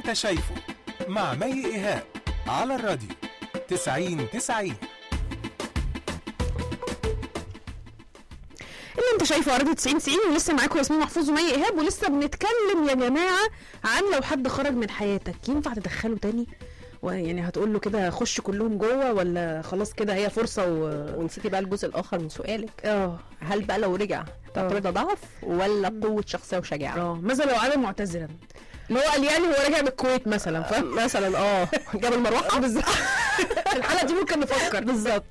انت شايفه مع مي ايهاب على الراديو 90 90 اللي انت شايفه راديو 90 90 ولسه معاكم ياسمين محفوظ ومي ايهاب ولسه بنتكلم يا جماعه عن لو حد خرج من حياتك ينفع تدخله تاني ويعني هتقول له كده خش كلهم جوه ولا خلاص كده هي فرصه و ونسيتي بقى الجزء الاخر من سؤالك اه هل بقى لو رجع تعتبر ده ضعف ولا قوه شخصيه وشجاعه اه مثلا لو عاد معتذرا اللي هو قال يعني هو راجع من الكويت مثلا فاهم مثلا اه جاب المروحه بالظبط في الحاله دي ممكن نفكر بالظبط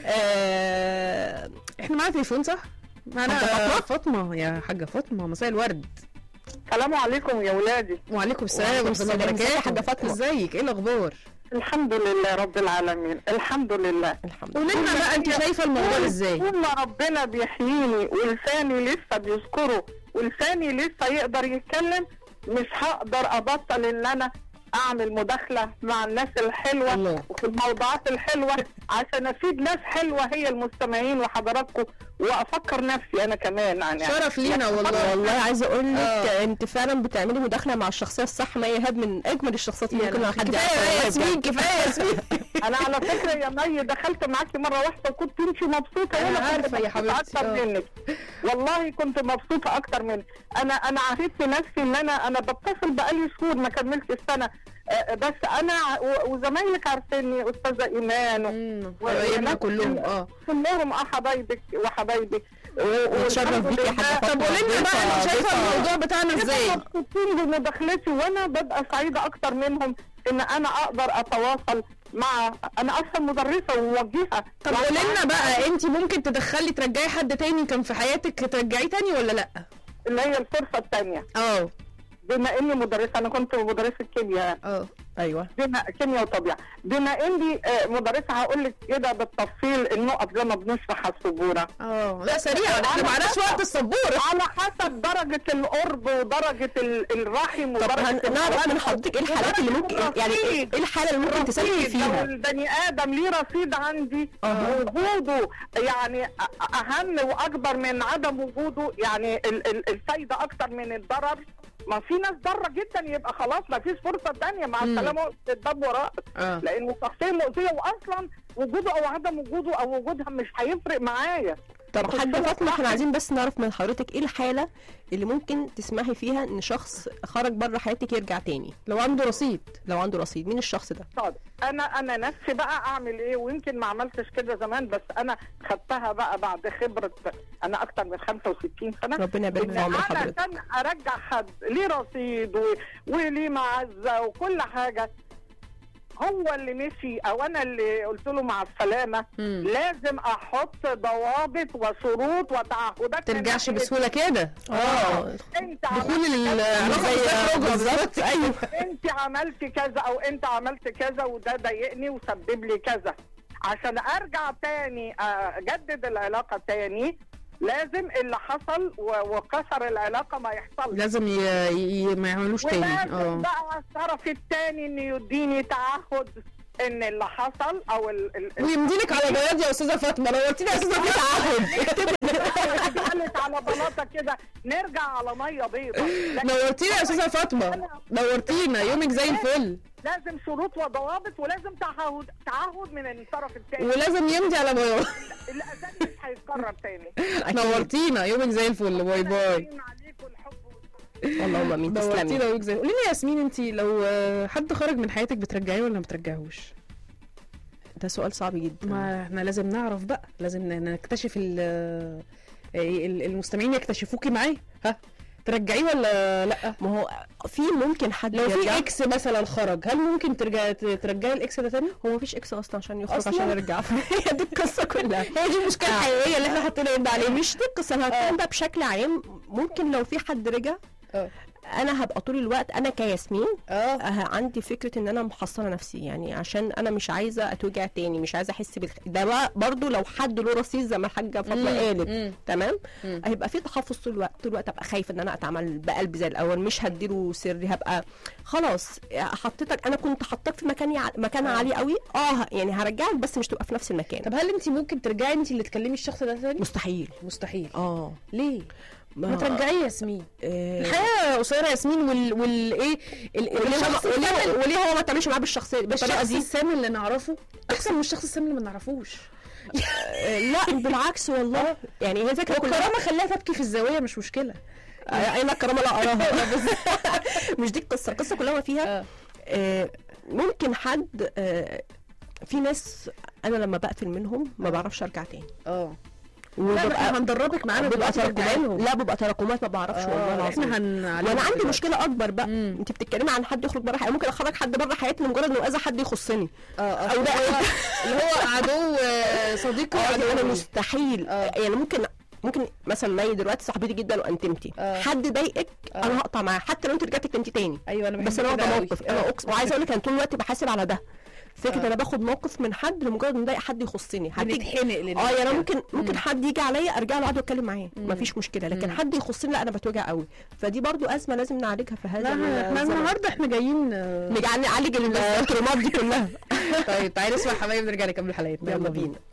آه، احنا معانا تليفون صح؟ معانا حاجة فاطمة؟ فاطمه يا حاجه فاطمه مساء الورد السلام عليكم يا ولادي وعليكم السلام وعليكم ورحمه الله السلام. ازيك يا وبركاته حاجة فاطمة؟ ازيك ايه الاخبار؟ الحمد لله رب العالمين الحمد لله الحمد لله قولي لنا بقى انت شايفه الموضوع طول- ازاي؟ طول ما ربنا بيحييني ولساني لسه بيذكره ولساني لسه يقدر يتكلم مش هقدر ابطل ان انا اعمل مداخله مع الناس الحلوه الله. وفي الموضوعات الحلوه عشان افيد ناس حلوه هي المستمعين وحضراتكم وافكر نفسي انا كمان يعني شرف لينا والله والله عايزه اقول لك آه. انت فعلا بتعملي مداخله مع الشخصيه الصح ما ايهاب من اجمل الشخصيات اللي ممكن حد كفايه يا يعرفها. ياسمين كفايه يا ياسمين انا على فكره يا مي دخلت معاكي مره واحده وكنت انت مبسوطه أنا وانا كنت عارفة يا مبسوطة حبيبتي، اكتر آه. منك والله كنت مبسوطه اكتر منك انا انا عهدت نفسي ان انا انا بتصل بقالي شهور ما كملتش السنه آه، بس انا ع- و- وزمايلك عارفيني استاذه ايمان و- مم، و- حبايبنا وناس كلهم كده. اه كلهم اه حبايبك وحبايبك و- نتشرف والحمد بيكي يا لله. حاجة طب فاطمة. قولي لنا بقى انت شايفه ضيفة- الموضوع بتاعنا ازاي؟ كده مبسوطين بمداخلتي وانا ببقى سعيده اكتر منهم ان انا اقدر اتواصل مع انا اصلا مدرسه وموجهه طب يعني قولي لنا بقى انت ممكن تدخلي ترجعي حد تاني كان في حياتك ترجعيه تاني ولا لا؟ اللي هي الفرصه الثانيه اه بما اني مدرسه انا كنت مدرسه كيمياء اه ايوه بما كيمياء وطبيعه بما اني آه، مدرسه هقول لك كده بالتفصيل النقط زي ما بنشرح على السبوره اه لا سريعا احنا معناش وقت السبوره على حسب درجه القرب ودرجه ال- الرحم طب ودرجه هن- نعرف من حضرتك ايه الحالات اللي ممكن يعني ايه إيه الحاله اللي ممكن تسافري رصيد. لو فيها البني ادم ليه رصيد عندي أها. وجوده يعني أ- اهم واكبر من عدم وجوده يعني ال- ال- الفايده اكتر من الضرر ما في ناس ضاره جدا يبقى خلاص ما فيش فرصه تانية مع مم. السلامه الباب وراء اه لانه شخصيه مؤذيه واصلا وجوده او عدم وجوده او وجودها مش هيفرق معايا طب خد حاجه بالك فاطمه احنا واحد. عايزين بس نعرف من حضرتك ايه الحاله اللي ممكن تسمحي فيها ان شخص خرج بره حياتك يرجع تاني لو عنده رصيد لو عنده رصيد مين الشخص ده صادق انا انا نفسي بقى اعمل ايه ويمكن ما عملتش كده زمان بس انا خدتها بقى بعد خبره انا اكتر من 65 سنه ربنا يبارك في إن عمر انا حضرتك عشان ارجع حد ليه رصيد و... وليه معزه وكل حاجه هو اللي مشي او انا اللي قلت له مع السلامه مم. لازم احط ضوابط وشروط وتعهدات من ترجعش ناحية بسهوله كده اه انت دخول عملت العلاقه زي- بالظبط بالظبط ايوه انت عملت كذا او انت عملت كذا وده ضايقني وسبب لي كذا عشان ارجع تاني اجدد العلاقه تاني لازم اللي حصل و- وكسر العلاقه ما يحصلش لازم ي... ي... ما يعملوش تاني ولازم اه بقى الطرف الثاني انه يديني تعهد ان اللي حصل او ال ال ويمديلك على بياض يا استاذه فاطمه لو قلت لي يا استاذه فاطمه قالت على بلاطه كده نرجع على ميه بيضاء لكن نورتينا يا استاذه فاطمه نورتينا يومك زي الفل لازم شروط وضوابط ولازم تعهد تعهد من الطرف الثاني ولازم يمضي على بياض الأذان مش هيتكرر تاني نورتينا يومك زي الفل باي باي عليكم الحب والسلام. اللهم امين نورتينا تسلمي يومك زي قولي لي يا ياسمين انت لو آه، حد خرج من حياتك بترجعيه ولا ما بترجعهوش ده سؤال صعب جدا ما احنا لازم نعرف بقى لازم ن- نكتشف ال ال- المستمعين يكتشفوكي معاه ها ترجعيه ولا لا ما هو في ممكن حد لو في يرجع اكس مثلا خرج هل ممكن ترجع ترجعي الاكس ده تاني هو مفيش اكس اصلا عشان يخرج أصلاً؟ عشان يرجع هي دي القصه كلها هي دي المشكله الحقيقيه اللي احنا حاطين ايدنا عليها مش دي القصه انا هتكلم بقى بشكل عام ممكن لو في حد رجع اه انا هبقى طول الوقت انا كياسمين اه أه عندي فكره ان انا محصنه نفسي يعني عشان انا مش عايزه اتوجع تاني مش عايزه احس بالخ... ده بقى برضو لو حد له رصيد زي ما الحاجه فاطمه مم، قالت مم. تمام مم. هيبقى في تحفظ طول الوقت طول الوقت ابقى خايفه ان انا اتعامل بقلب زي الاول مش هديله سري هبقى خلاص حطيتك انا كنت حطاك في مكان يع... مكان آه. عالي قوي اه يعني هرجعك بس مش تبقى في نفس المكان طب هل انت ممكن ترجعي انت اللي تكلمي الشخص ده تاني مستحيل مستحيل اه ليه ما ترجعيه يا ياسمين آه، الحياه قصيره يا ياسمين وال والايه ال- وليه الشخص هو وليه السام- وليه هو ما تعملش معاه بالشخصيه بالطريقه الشخص دي السام اللي نعرفه احسن من الشخص السام اللي ما نعرفوش آه، لا بالعكس والله يعني هي فكره كلها والكرامه خليها تبكي في الزاويه مش مشكله آه، اين الكرامه لا اراها بس مش دي القصه القصه كلها ما فيها آه. آه، ممكن حد آه، في ناس انا لما بقفل منهم ما بعرفش ارجع تاني اه لا ما احنا هندربك معانا بيبقى دلوقتي ترجعي تراكمات لهم لا بيبقى تراكمات ما بعرفش والله اه العظيم احنا هنعلمك وانا عندي دلوقتي. مشكله اكبر بقى مم. انت بتتكلمي عن حد يخرج بره حياتي ممكن اخرج حد بره حياتي لمجرد انه اذى حد يخصني اه اه أو اللي لا. هو اللي هو عدو آه، صديقي اه وعدو انا لي. مستحيل اه. يعني ممكن ممكن مثلا مي دلوقتي صاحبتي جدا وانتمتي اه. حد ضايقك اه. انا هقطع معاه حتى لو انت رجعتي اتنمتي تاني ايوه انا بس بحب انا كده واخده قوي. موقف اه. انا اقسم وعايزه اقول لك انا طول الوقت بحاسب على ده فكره اه. انا باخد موقف من حد لمجرد ان ضايق حد يخصني هتيجي بنتحنق لل- اه يعني أنا كده. ممكن ممكن مم. حد يجي عليا ارجع له اقعد اتكلم معاه مم. مفيش مشكله لكن مم. حد يخصني لا انا بتوجع قوي فدي برضو ازمه لازم نعالجها في هذا لا احنا احنا الزمن. النهارده احنا جايين آه، نجي نعالج الترومات دي كلها طيب تعالي نسمع حبايب نرجع نكمل حلقتنا يلا بينا